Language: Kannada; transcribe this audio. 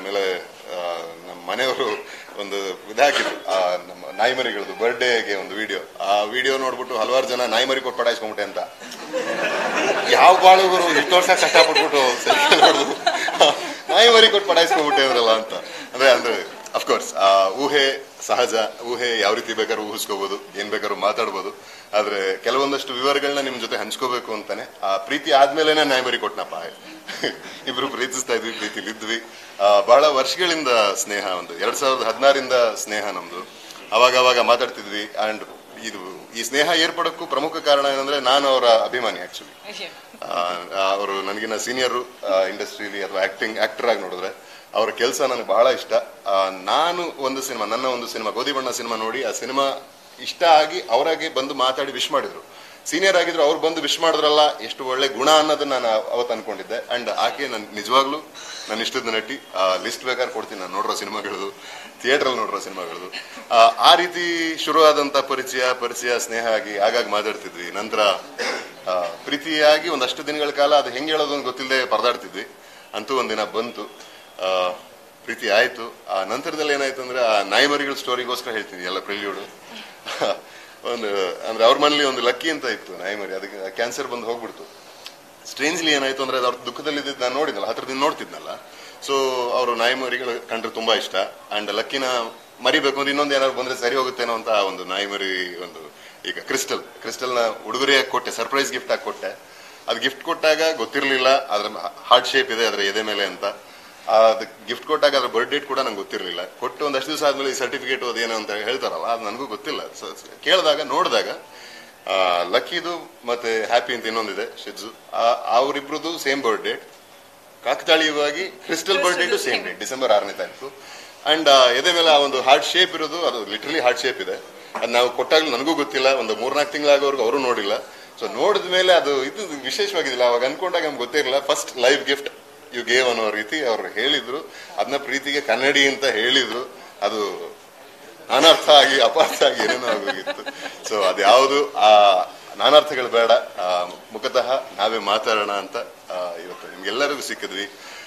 ಆಮೇಲೆ ಆ, ನಮ್ಮ ಮನೆಯವರು ಒಂದು ಇದಾಕಿದ್ರು ಆ, ನಮ್ಮ ನಾಯಿಮರಿಗಳದ್ದು ಬರ್ಡೇಗೆ ಒಂದು ವಿಡಿಯೋ ಆ ವಿಡಿಯೋ ನೋಡ್ಬಿಟ್ಟು ಹಲವಾರು ಜನ ನಾಯಿಮರಿ ಕೊಟ್ಟು ಪಡಾಯಿಸ್ಕೊಂಬಿಟ್ಟೆ ಅಂತ ಯಾವ ಬಾಳುಗರು ಇಷ್ಟು ವರ್ಷ ಕಷ್ಟಪಟ್ಬಿಟ್ಟು ಸೆಲ್ಫಿ ನೋಡುದು ನಾಯಿಮರಿ ಕೊಟ್ಟು ಪಡಾಯಿಸ್ಕೊಂಡ್ಬಿಟ್ಟೆ ಅಂದ್ರಲ್ಲ ಅಂತ ಅಂದ್ರೆ ಅಂದ್ರೆ ಅಫ್ಕೋರ್ಸ್ ಆ ಊಹೆ ಸಹಜ ಊಹೆ ಯಾವ ರೀತಿ ಬೇಕಾದ್ರೂ ಊಹಿಸ್ಕೋಬಹುದು ಏನ್ ಬೇಕಾದ್ರೂ ಮಾತಾಡ್ಬೋದು ಆದ್ರೆ ಕೆಲವೊಂದಷ್ಟು ವಿವರಗಳನ್ನ ನಿಮ್ ಜೊತೆ ಹಂಚ್ಕೋಬೇಕು ಅಂತಾನೆ ಆ ಪ್ರೀತಿ ಆದ್ಮೇಲೆನೆ ನಾಯಿಮರಿ ಕೊಟ್ನಪ್ಪ ಇಬ್ರು ಪ್ರೀತಿಸ್ತಾ ಇದ್ವಿ ಪ್ರೀತಿಲಿ ಇದ್ವಿ ಆ, ಬಹಳ ವರ್ಷಗಳಿಂದ ಸ್ನೇಹ ಒಂದು ಎರಡ್ ಸಾವಿರದ ಹದಿನಾರಿಂದ ಸ್ನೇಹ ನಮ್ದು ಅವಾಗ ಅವಾಗ ಮಾತಾಡ್ತಿದ್ವಿ ಅಂಡ್ ಇದು ಈ ಸ್ನೇಹ ಏರ್ಪಡಕ್ಕೂ ಪ್ರಮುಖ ಕಾರಣ ಏನಂದ್ರೆ ನಾನು ಅವರ ಅಭಿಮಾನಿ ಆಕ್ಚುಲಿ ಅವರು ನನಗಿನ್ನ ಸೀನಿಯರ್ ಇಂಡಸ್ಟ್ರಿಲಿ ಅಥವಾ ಆಕ್ಟಿಂಗ್ ಆಕ್ಟರ್ ಆಗಿ ನೋಡಿದ್ರೆ ಅವರ ಕೆಲಸ ನನಗೆ ಬಹಳ ಇಷ್ಟ ಆ, ನಾನು ಒಂದು ಸಿನಿಮಾ ನನ್ನ ಒಂದು ಸಿನಿಮಾ ಗೋಧಿ ಬಣ್ಣ ಸಿನಿಮಾ ನೋಡಿ ಆ ಸಿನಿಮಾ ಇಷ್ಟ ಆಗಿ ಅವರಾಗೆ ಬಂದು ಮಾತಾಡಿ ವಿಶ್ ಮಾಡಿದ್ರು ಸೀನಿಯರ್ ಆಗಿದ್ರು ಅವ್ರು ಬಂದು ವಿಶ್ ಮಾಡಿದ್ರಲ್ಲ ಎಷ್ಟು ಒಳ್ಳೆ ಗುಣ ಅನ್ನೋದನ್ನ ನಾನು ಅವತ್ತು ಅನ್ಕೊಂಡಿದ್ದೆ ಅಂಡ್ ಆಕೆ ನನ್ ನಿಜವಾಗ್ಲೂ ನನ್ನ ಇಷ್ಟದ ನಟಿ ಲಿಸ್ಟ್ ಬೇಕಾದ್ರೆ ಕೊಡ್ತೀನಿ ನಾನು ನೋಡಿರೋ ಸಿನಿಮಾಗಳದು ಥಿಯೇಟ್ರಲ್ಲಿ ನೋಡಿರೋ ಸಿನಿಮಾಗಳದು ಆ, ಆ ರೀತಿ ಶುರುವಾದಂತ ಪರಿಚಯ ಪರಿಚಯ ಸ್ನೇಹ ಆಗಿ ಆಗಾಗ ಮಾತಾಡ್ತಿದ್ವಿ ನಂತರ ಆ, ಪ್ರೀತಿಯಾಗಿ ಒಂದಷ್ಟು ದಿನಗಳ ಕಾಲ ಅದು ಹೆಂಗೆ ಹೇಳೋದು ಅಂತ ಗೊತ್ತಿಲ್ಲದೆ ಪರದಾಡ್ತಿದ್ವಿ ಅಂತೂ ಒಂದಿನ ಬಂತು ಆ, ಪ್ರೀತಿ ಆಯ್ತು ಆ ನಂತರದಲ್ಲಿ ಏನಾಯ್ತು ಅಂದ್ರೆ ಆ ನಾಯಿಮರಿಗಳ ಸ್ಟೋರಿಗೋಸ್ಕರ ಹೇಳ್ತೀನಿ ಎಲ್ಲ ಪ್ರಿಲ್ಯೂಡು ಒಂದು ಅಂದ್ರೆ ಅವ್ರ ಮನೇಲಿ ಒಂದು ಲಕ್ಕಿ ಅಂತ ಇತ್ತು ನಾಯಿಮರಿ ಅದಕ್ಕೆ ಕ್ಯಾನ್ಸರ್ ಬಂದು ಹೋಗ್ಬಿಡ್ತು ಸ್ಟ್ರೇಂಜ್ಲಿ ಏನಾಯ್ತು ಅಂದ್ರೆ ಅದು ಅವ್ರ ದುಃಖದಲ್ಲಿ ನಾನು ನೋಡಿದ್ನಲ್ಲ ಹತ್ರದಿಂದ ನೋಡ್ತಿದ್ನಲ್ಲ ಸೊ ಅವರು ನಾಯಿಮರಿಗಳು ಕಂಡ್ರೆ ತುಂಬಾ ಇಷ್ಟ ಅಂಡ್ ಲಕ್ಕಿನ ಮರಿಬೇಕು ಅಂದ್ರೆ ಇನ್ನೊಂದು ಏನಾದ್ರು ಬಂದ್ರೆ ಸರಿ ಹೋಗುತ್ತೇನೋ ಅಂತ ಆ ಒಂದು ನಾಯಿಮರಿ ಒಂದು ಈಗ ಕ್ರಿಸ್ಟಲ್ ಕ್ರಿಸ್ಟಲ್ನ ಉಡುಗೊರೆಯಾಗಿ ಕೊಟ್ಟೆ ಸರ್ಪ್ರೈಸ್ ಗಿಫ್ಟ್ ಆಗಿ ಕೊಟ್ಟೆ ಅದು ಗಿಫ್ಟ್ ಕೊಟ್ಟಾಗ ಗೊತ್ತಿರಲಿಲ್ಲ ಅದ್ರ ಹಾರ್ಟ್ ಶೇಪ್ ಇದೆ ಅದ್ರ ಎದೆ ಮೇಲೆ ಅಂತ ಅದು ಗಿಫ್ಟ್ ಕೊಟ್ಟಾಗ ಅದ್ರ ಬರ್ತ್ ಡೇಟ್ ಕೂಡ ನಂಗೆ ಗೊತ್ತಿರಲಿಲ್ಲ ಕೊಟ್ಟು ಒಂದಷ್ಟು ದಿವಸ ಆದ್ಮೇಲೆ ಈ ಸರ್ಟಿಫಿಕೇಟ್ ಅದೇನೋ ಅಂತ ಹೇಳ್ತಾರಲ್ಲ ಅದು ನನಗೂ ಗೊತ್ತಿಲ್ಲ ಸ- ಸ- ಕೇಳಿದಾಗ ನೋಡಿದಾಗ ಲಕ್ಕಿದು ಮತ್ತೆ ಹ್ಯಾಪಿ ಅಂತ ಇನ್ನೊಂದಿದೆ ಶಿಜ್ಜು ಆ- ಅವರಿಬ್ರದ್ದು ಸೇಮ್ ಬರ್ತ್ ಡೇಟ್ ಕಾಕತಾಳೀಯವಾಗಿ Crystal birth date same date December ಆರನೇ ತಾರೀಕು ಅಂಡ್ ಎದೆ ಮೇಲೆ ಆ ಒಂದು ಹಾರ್ಟ್ ಶೇಪ್ ಇರೋದು ಅದು ಲಿಟ್ರಲಿ ಹಾರ್ಟ್ ಶೇಪ್ ಇದೆ ಅದು ನಾವು ಕೊಟ್ಟಾಗ್ಲೂ ನನಗೂ ಗೊತ್ತಿಲ್ಲ ಒಂದು ಮೂರ್ನಾಲ್ಕು ತಿಂಗಳಾಗೋರ್ಗು ಅವರು ನೋಡಿಲ್ಲ ಸೊ ನೋಡಿದ ಮೇಲೆ ಅದು ಇದು ವಿಶೇಷವಾಗಿದಿಲ್ಲ ಅವಾಗ ಅನ್ಕೊಂಡಾಗ ನಮ್ಗೆ ಗೊತ್ತಿರಲಿಲ್ಲ first live gift you gave ಅನ್ನೋ ರೀತಿ ಅವ್ರು ಹೇಳಿದ್ರು ಅದನ್ನ ಪ್ರೀತಿಗೆ ಕನ್ನಡಿ ಅಂತ ಹೇಳಿದ್ರು ಅದು ನಾನಾರ್ಥ ಆಗಿ ಅಪಾರ್ಥ ಆಗಿ ಏನೇನೋ ಆಗೋಗಿತ್ತು ಸೊ ಅದ್ಯಾವುದು ಆ ನಾನಾರ್ಥಗಳು ಬೇಡ ಆ, ಮುಖತಃ ನಾವೇ ಮಾತಾಡೋಣ ಅಂತ ಆ, ಇವತ್ತು ನಿಮ್ಗೆಲ್ಲರಿಗೂ ಸಿಕ್ಕಿದ್ವಿ